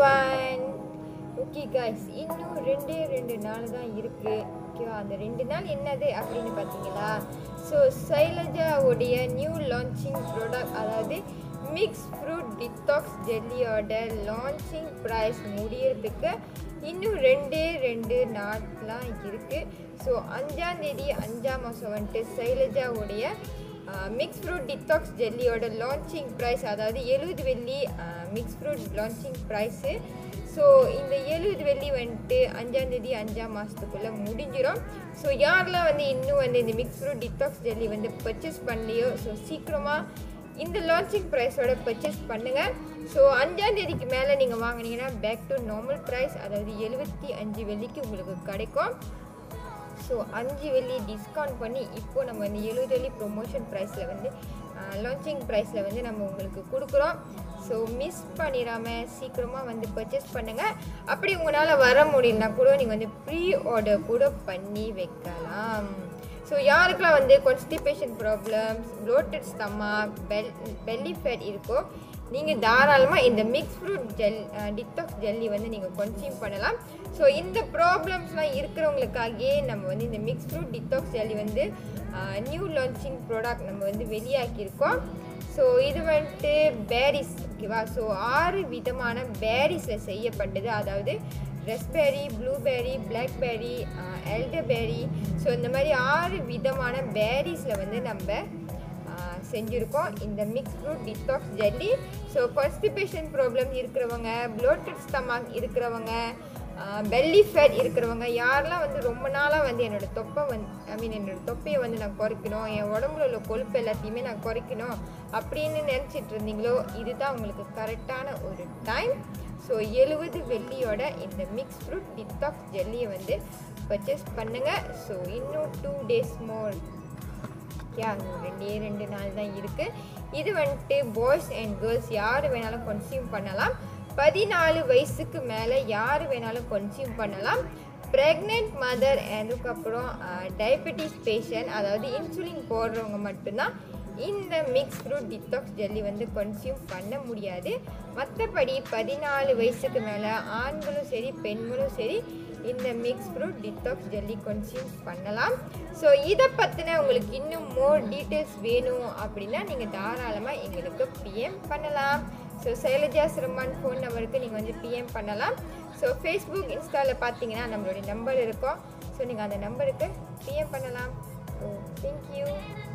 one okay guys இன்னும் ரெண்டே ரெண்டு நாள் தான் இருக்குது ஓகேவா அந்த ரெண்டு நாள் என்னது அப்படின்னு பார்த்தீங்களா ஸோ சைலஜாவுடைய நியூ லான்ச்சிங் ப்ராடக்ட் அதாவது மிக்ஸ் ஃப்ரூட் டிடாக்ஸ் ஜெல்லியோட லான்ச்சிங் ப்ரைஸ் முடியறதுக்கு இன்னும் ரெண்டே ரெண்டு நாட்லாம் இருக்குது ஸோ அஞ்சாந்தேதி அஞ்சாம் மாதம் வந்துட்டு சைலஜாவுடைய மிக்ஸ் ஃப்ரூட் டிடாக்ஸ் ஜெல்லியோட லான்ச்சிங் ப்ரைஸ் அதாவது எழுபது வெள்ளி mix fruit launching price so இந்த எழுபது வெள்ளி வந்துட்டு அஞ்சாந்தேதி அஞ்சாம் மாதத்துக்குள்ளே முடிஞ்சிடும் ஸோ யாரெல்லாம் வந்து இன்னும் வந்து இந்த மிக்ஸ் ஃப்ரூட் டிடாக்ஸ் ஜெல்லி வந்து பர்ச்சேஸ் பண்ணலையோ ஸோ சீக்கிரமாக இந்த லான்ச்சிங் ப்ரைஸோட பர்ச்சேஸ் பண்ணுங்கள் ஸோ அஞ்சாம் தேதிக்கு மேலே நீங்கள் வாங்கினீங்கன்னா பேக் டு நார்மல் ப்ரைஸ் அதாவது எழுபத்தி அஞ்சு வெள்ளிக்கு உங்களுக்கு கிடைக்கும் ஸோ அஞ்சு வெள்ளி டிஸ்கவுண்ட் பண்ணி இப்போ நம்ம இந்த எழுபது வெள்ளி ப்ரொமோஷன் ப்ரைஸில் வந்து லான்ச்சிங் ப்ரைஸில் வந்து நம்ம உங்களுக்கு கொடுக்குறோம் ஸோ மிஸ் பண்ணிடாமல் சீக்கிரமாக வந்து பர்ச்சேஸ் பண்ணுங்கள் அப்படி உங்களால் வர முடியலனா கூட நீங்கள் வந்து ப்ரீ ஆர்டர் கூட பண்ணி வைக்கலாம் ஸோ யாருக்கெல்லாம் வந்து கான்ஸ்டிபேஷன் ப்ராப்ளம்ஸ் ப்ளோட்டட் ஸ்டமக் பெல் பெல்லி ஃபேட் இருக்கோ நீங்கள் தாராளமாக இந்த மிக்ஸ் ஃப்ரூட் ஜெல் டிடாக்ஸ் ஜெல்லி வந்து நீங்கள் கன்சியூம் பண்ணலாம் ஸோ இந்த ப்ராப்ளம்ஸ்லாம் இருக்கிறவங்களுக்காகவே நம்ம வந்து இந்த மிக்ஸ் ஃப்ரூட் டிடாக்ஸ் ஜெல்லி வந்து நியூ லான்ச்சிங் ப்ராடக்ட் நம்ம வந்து வெளியாக்கியிருக்கோம் ஸோ இது வந்துட்டு பேரிஸ் ஓகேவா ஸோ ஆறு விதமான பேரிஸில் செய்யப்பட்டது அதாவது raspberry blueberry blackberry elderberry so இந்த மாதிரி ஆறு விதமான பேரிஸில் வந்து நம்ம செஞ்சுருக்கோம் இந்த mix fruit detox jelly so constipation problem இருக்கிறவங்க ப்ளோட்டட் ஸ்டமக் இருக்கிறவங்க பெல்லி ஃபேட் இருக்கிறவங்க யாரெல்லாம் வந்து ரொம்ப நாளாக வந்து என்னோடய தொப்பை வந்து ஐ மீன் என்னோடய தொப்பையை வந்து நான் குறைக்கணும் என் உடம்புல உள்ள கொழுப்பு எல்லாத்தையுமே நான் குறைக்கணும் அப்படின்னு நினச்சிட்டு இருந்தீங்களோ இதுதான் உங்களுக்கு கரெக்டான ஒரு டைம் ஸோ எழுபது வெள்ளியோட இந்த மிக்ஸ் ஃப்ரூட் டிடாக்ஸ் ஜெல்லியை வந்து பர்ச்சேஸ் பண்ணுங்கள் ஸோ இன்னும் டூ டேஸ் மோர் யா ரெண்டே ரெண்டு நாள் தான் இருக்குது இது வந்துட்டு பாய்ஸ் அண்ட் கேர்ள்ஸ் யார் வேணாலும் கன்சியூம் பண்ணலாம் பதினாலு வயசுக்கு மேலே யார் வேணாலும் கன்சியூம் பண்ணலாம் ப்ரெக்னென்ட் மதர் அதுக்கப்புறம் டயபெட்டிஸ் பேஷண்ட் அதாவது இன்சுலின் போடுறவங்க மட்டும்தான் இந்த மிக்ஸ் ஃப்ரூட் டிடாக்ஸ் ஜெல்லி வந்து கன்சியூம் பண்ண முடியாது மற்றபடி பதினாலு வயசுக்கு மேலே ஆண்களும் சரி பெண்களும் சரி இந்த mix fruit detox jelly consume பண்ணலாம் ஸோ இதை பற்றின உங்களுக்கு இன்னும் மோர் டீட்டெயில்ஸ் வேணும் அப்படின்னா நீங்கள் தாராளமாக எங்களுக்கு பிஎம் பண்ணலாம் ஸோ சைலஜா சிரமான் ஃபோன் நம்பருக்கு நீங்கள் வந்து பிஎம் பண்ணலாம் ஸோ ஃபேஸ்புக் இன்ஸ்டாவில் பார்த்தீங்கன்னா நம்மளுடைய நம்பர் இருக்கும் ஸோ நீங்கள் அந்த நம்பருக்கு பிஎம் பண்ணலாம் ஸோ தேங்க்யூ